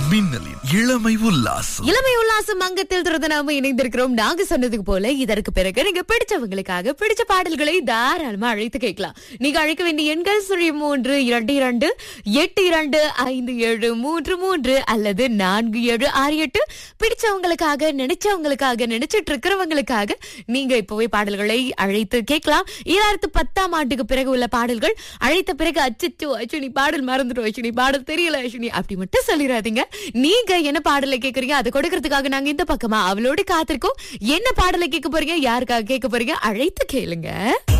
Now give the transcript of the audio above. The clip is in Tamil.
மின்னலின் இளமை உல்லாசம் இளமை உல்லாசம் அங்கத்தில் திறந்து நாம இணைந்திருக்கிறோம் நாங்க சொன்னதுக்கு போல இதற்கு பிறகு நீங்க பிடிச்சவங்களுக்காக பிடிச்ச பாடல்களை தாராளமா அழைத்து கேட்கலாம் நீங்க அழைக்க வேண்டிய எண்கள் சுழி மூன்று இரண்டு இரண்டு எட்டு இரண்டு ஐந்து ஏழு மூன்று மூன்று அல்லது நான்கு ஏழு ஆறு எட்டு பிடிச்சவங்களுக்காக நினைச்சவங்களுக்காக நினைச்சிட்டு இருக்கிறவங்களுக்காக நீங்க இப்பவே பாடல்களை அழைத்து கேட்கலாம் ஈராயிரத்து பத்தாம் ஆண்டுக்கு பிறகு உள்ள பாடல்கள் அழைத்த பிறகு அச்சச்சோ அஸ்வினி பாடல் மறந்துட்டோம் அஸ்வினி பாடல் தெரியல அஸ்வினி அப்படி மட்டும் சொல்லிடாதீங்க நீங்க என்ன பாடலை கேக்குறீங்க அதை கொடுக்கறதுக்காக நாங்க இந்த பக்கமா அவளோட காத்திருக்கோம் என்ன பாடலை கேட்க போறீங்க யாருக்காக கேட்க போறீங்க அழைத்து கேளுங்க